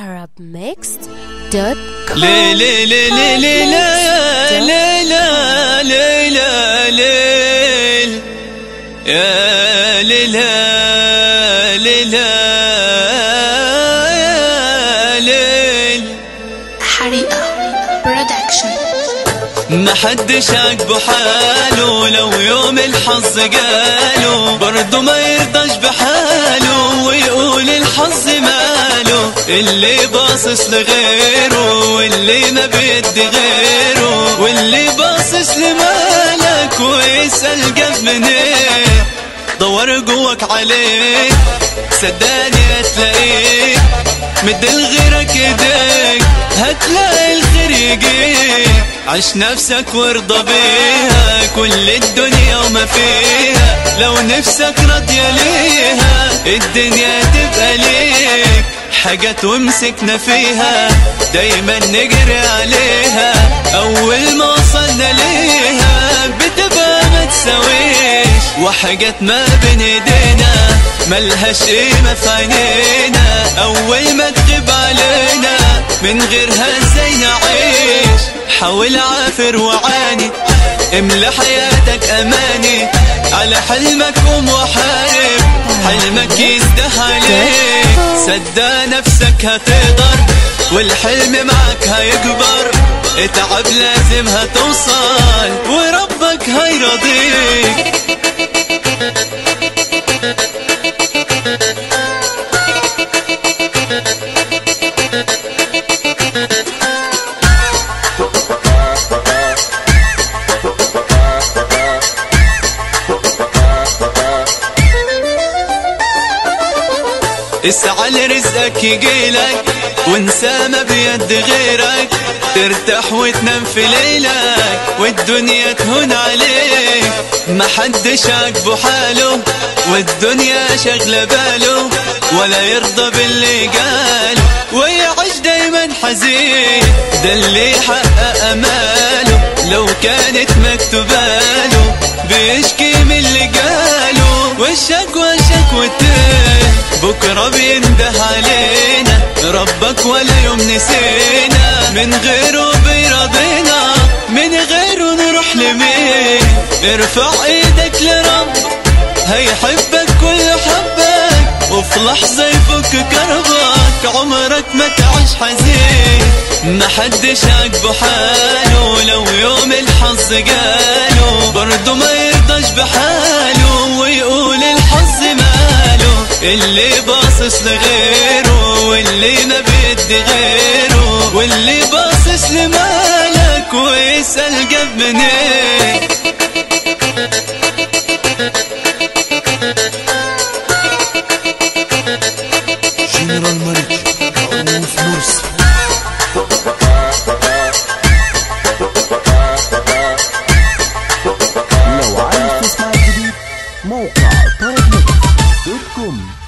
arabmixed.com ليلي ليلي ليلي ليلي ليلي ليل يا ليلي ليلي ليل حريقة برودكشن ما حدش عاجبه حاله لو يوم الحظ جاله برضه ما يرضاش بحاله ويقول الحظ ماله اللي باصص لغيره واللي ما بيدي غيره واللي باصص لمالك ويسأل جاب منين دور جواك عليك صدقني هتلاقيك مد لغيرك ايديك هتلاقي الخير يجيك عيش نفسك وارضى بيها كل الدنيا وما فيها لو نفسك راضية ليها الدنيا تبقى ليك حاجات ومسكنا فيها دايما نجري عليها اول ما وصلنا ليها بتبقى ما تساويش وحاجات ما بين ايدينا ملهاش قيمة في عينينا اول ما تغيب علينا من غيرها ازاي نعيش حاول عافر وعاني املى حياتك اماني على حلمك قوم وحارب حلمك يزده عليك صدق نفسك هتقدر والحلم معك هيكبر اتعب لازم هتوصل وربك هيرضيك اسعى لرزقك يجيلك وانسى ما بيد غيرك ترتاح وتنام في ليلك والدنيا تهون عليك محدش عاجبه حاله والدنيا شغلة باله ولا يرضى باللي قال ويعيش دايما حزين ده اللي يحقق اماله لو كانت مكتوباله بيشكي من اللي قاله والشكوى شكوتين بكرة بينده علينا ربك ولا يوم نسينا من غيره بيرضينا من غيره نروح لمين ارفع ايدك لرب هيحبك كل حبك وفي لحظة يفك كربك عمرك ما تعيش حزين ما حدش عاجبه حاله لو يوم الحظ جاله برضه ما يرضاش بحاله ويقول الحظ ماله اللي باصص لغيره واللي ما بيدي غيره واللي باصص لمالك ويسأل جاب منين جنرال ملك رؤوف مرسي لو عايز تسمع الجديد موقع طرب دوت كوم